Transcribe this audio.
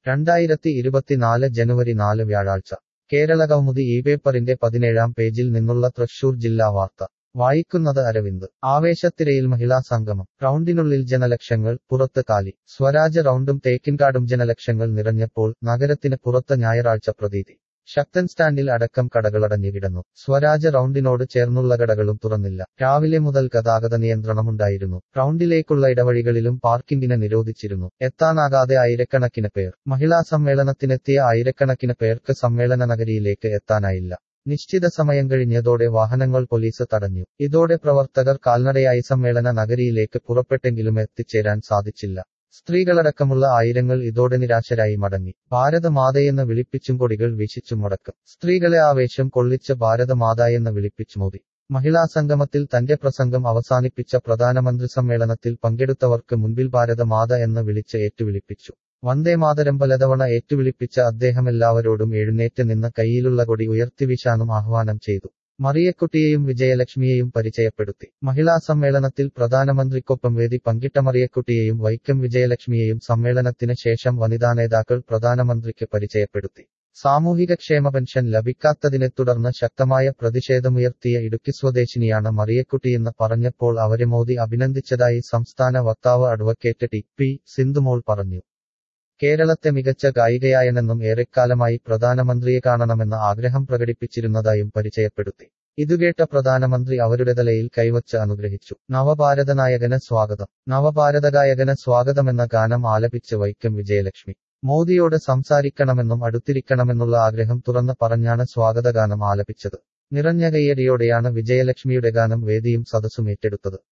രണ്ടായിരത്തി ഇരുപത്തിനാല് ജനുവരി നാല് വ്യാഴാഴ്ച കേരള കൗമുദി ഈ പേപ്പറിന്റെ പതിനേഴാം പേജിൽ നിന്നുള്ള തൃശൂർ ജില്ലാ വാർത്ത വായിക്കുന്നത് അരവിന്ദ് ആവേശത്തിരയിൽ മഹിളാ സംഗമം റൗണ്ടിനുള്ളിൽ ജനലക്ഷങ്ങൾ പുറത്ത് കാലി സ്വരാജ് റൗണ്ടും തേക്കിൻകാടും ജനലക്ഷങ്ങൾ നിറഞ്ഞപ്പോൾ നഗരത്തിന് പുറത്ത് ഞായറാഴ്ച പ്രതീതി ശക്തൻ സ്റ്റാൻഡിൽ അടക്കം കടകളടഞ്ഞു കിടന്നു സ്വരാജ് റൗണ്ടിനോട് ചേർന്നുള്ള കടകളും തുറന്നില്ല രാവിലെ മുതൽ ഗതാഗത നിയന്ത്രണമുണ്ടായിരുന്നു റൗണ്ടിലേക്കുള്ള ഇടവഴികളിലും പാർക്കിംഗിന് നിരോധിച്ചിരുന്നു എത്താനാകാതെ ആയിരക്കണക്കിന് പേർ മഹിളാ സമ്മേളനത്തിനെത്തിയ ആയിരക്കണക്കിന് പേർക്ക് സമ്മേളന നഗരിയിലേക്ക് എത്താനായില്ല നിശ്ചിത സമയം കഴിഞ്ഞതോടെ വാഹനങ്ങൾ പോലീസ് തടഞ്ഞു ഇതോടെ പ്രവർത്തകർ കാൽനടയായി സമ്മേളന നഗരിയിലേക്ക് പുറപ്പെട്ടെങ്കിലും എത്തിച്ചേരാൻ സാധിച്ചില്ല സ്ത്രീകളടക്കമുള്ള ആയിരങ്ങൾ ഇതോടെ നിരാശരായി മടങ്ങി ഭാരതമാതയെന്ന് വിളിപ്പിച്ചും കൊടികൾ വീശിച്ചും മുടക്കം സ്ത്രീകളെ ആവേശം കൊള്ളിച്ച ഭാരതമാതായെന്ന് വിളിപ്പിച്ചു മോദി മഹിളാ സംഗമത്തിൽ തന്റെ പ്രസംഗം അവസാനിപ്പിച്ച പ്രധാനമന്ത്രി സമ്മേളനത്തിൽ പങ്കെടുത്തവർക്ക് മുൻപിൽ ഭാരതമാത എന്ന് വിളിച്ച് ഏറ്റുവിളിപ്പിച്ചു വന്ദേമാതരം പലതവണ ഏറ്റുവിളിപ്പിച്ച അദ്ദേഹം എല്ലാവരോടും എഴുന്നേറ്റ് നിന്ന് കൈയിലുള്ള കൊടി ഉയർത്തിവീശാനും ആഹ്വാനം ചെയ്തു മറിയക്കുട്ടിയെയും വിജയലക്ഷ്മിയെയും പരിചയപ്പെടുത്തി മഹിളാ സമ്മേളനത്തിൽ പ്രധാനമന്ത്രിക്കൊപ്പം വേദി പങ്കിട്ട മറിയക്കുട്ടിയെയും വൈക്കം വിജയലക്ഷ്മിയെയും സമ്മേളനത്തിന് ശേഷം വനിതാ നേതാക്കൾ പ്രധാനമന്ത്രിക്ക് പരിചയപ്പെടുത്തി സാമൂഹിക ക്ഷേമ പെൻഷൻ ലഭിക്കാത്തതിനെ തുടർന്ന് ശക്തമായ പ്രതിഷേധമുയർത്തിയ ഇടുക്കി സ്വദേശിനിയാണ് മറിയക്കുട്ടിയെന്ന് പറഞ്ഞപ്പോൾ അവരെ മോദി അഭിനന്ദിച്ചതായി സംസ്ഥാന വക്താവ് അഡ്വക്കേറ്റ് ടി പി സിന്ധുമോൾ പറഞ്ഞു കേരളത്തെ മികച്ച ഗായികയായനെന്നും ഏറെക്കാലമായി പ്രധാനമന്ത്രിയെ കാണണമെന്ന ആഗ്രഹം പ്രകടിപ്പിച്ചിരുന്നതായും പരിചയപ്പെടുത്തി ഇതുകേട്ട പ്രധാനമന്ത്രി അവരുടെ തലയിൽ കൈവച്ച് അനുഗ്രഹിച്ചു നവഭാരത നായകന് സ്വാഗതം നവഭാരതഗായകന് സ്വാഗതമെന്ന ഗാനം ആലപിച്ച് വൈക്കം വിജയലക്ഷ്മി മോദിയോട് സംസാരിക്കണമെന്നും അടുത്തിരിക്കണമെന്നുള്ള ആഗ്രഹം തുറന്ന് പറഞ്ഞാണ് സ്വാഗതഗാനം ആലപിച്ചത് നിറഞ്ഞ കയ്യടിയോടെയാണ് വിജയലക്ഷ്മിയുടെ ഗാനം വേദിയും സദസ്സും ഏറ്റെടുത്തത്